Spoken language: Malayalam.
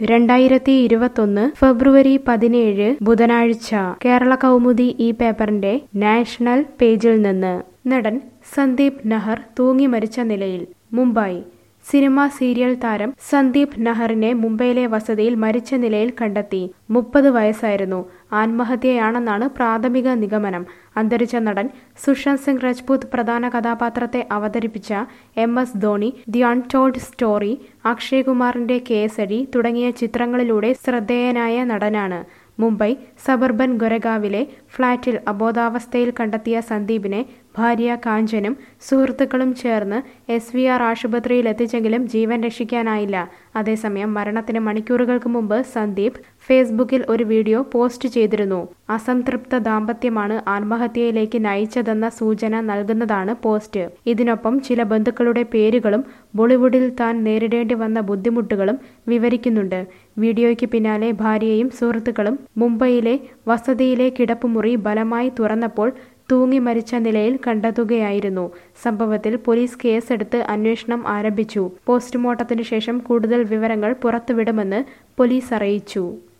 രണ്ടായിരത്തി ഇരുപത്തൊന്ന് ഫെബ്രുവരി പതിനേഴ് ബുധനാഴ്ച കേരള കൗമുദി ഈ പേപ്പറിന്റെ നാഷണൽ പേജിൽ നിന്ന് നടൻ സന്ദീപ് നഹർ തൂങ്ങി മരിച്ച നിലയിൽ മുംബൈ സിനിമാ സീരിയൽ താരം സന്ദീപ് നഹറിനെ മുംബൈയിലെ വസതിയിൽ മരിച്ച നിലയിൽ കണ്ടെത്തി മുപ്പത് വയസ്സായിരുന്നു ആത്മഹത്യയാണെന്നാണ് പ്രാഥമിക നിഗമനം അന്തരിച്ച നടൻ സുശാന്ത് സിംഗ് രജ്പൂത് പ്രധാന കഥാപാത്രത്തെ അവതരിപ്പിച്ച M S Dhoni the untold story Akshay കുമാറിന്റെ കേസരി തുടങ്ങിയ ചിത്രങ്ങളിലൂടെ ശ്രദ്ധേയനായ നടനാണ് മുംബൈ സബർബൻ ഗൊരഗാവിലെ ഫ്ളാറ്റിൽ അബോധാവസ്ഥയിൽ കണ്ടെത്തിയ സന്ദീപിനെ ഭാര്യ കാഞ്ചനും സുഹൃത്തുക്കളും ചേർന്ന് എസ് വി ആർ ആശുപത്രിയിൽ എത്തിച്ചെങ്കിലും ജീവൻ രക്ഷിക്കാനായില്ല അതേസമയം മരണത്തിന് മണിക്കൂറുകൾക്ക് മുമ്പ് സന്ദീപ് ഫേസ്ബുക്കിൽ ഒരു വീഡിയോ പോസ്റ്റ് ചെയ്തിരുന്നു അസംതൃപ്ത ദാമ്പത്യമാണ് ആത്മഹത്യയിലേക്ക് നയിച്ചതെന്ന സൂചന നൽകുന്നതാണ് പോസ്റ്റ് ഇതിനൊപ്പം ചില ബന്ധുക്കളുടെ പേരുകളും ബോളിവുഡിൽ താൻ നേരിടേണ്ടി വന്ന ബുദ്ധിമുട്ടുകളും വിവരിക്കുന്നുണ്ട് വീഡിയോയ്ക്ക് പിന്നാലെ ഭാര്യയും സുഹൃത്തുക്കളും മുംബൈയിലെ വസതിയിലെ കിടപ്പുമുറി ബലമായി തുറന്നപ്പോൾ തൂങ്ങി മരിച്ച നിലയിൽ കണ്ടെത്തുകയായിരുന്നു സംഭവത്തിൽ പോലീസ് കേസെടുത്ത് അന്വേഷണം ആരംഭിച്ചു പോസ്റ്റ്മോർട്ടത്തിന് ശേഷം കൂടുതൽ വിവരങ്ങൾ പുറത്തുവിടുമെന്ന് പോലീസ് അറിയിച്ചു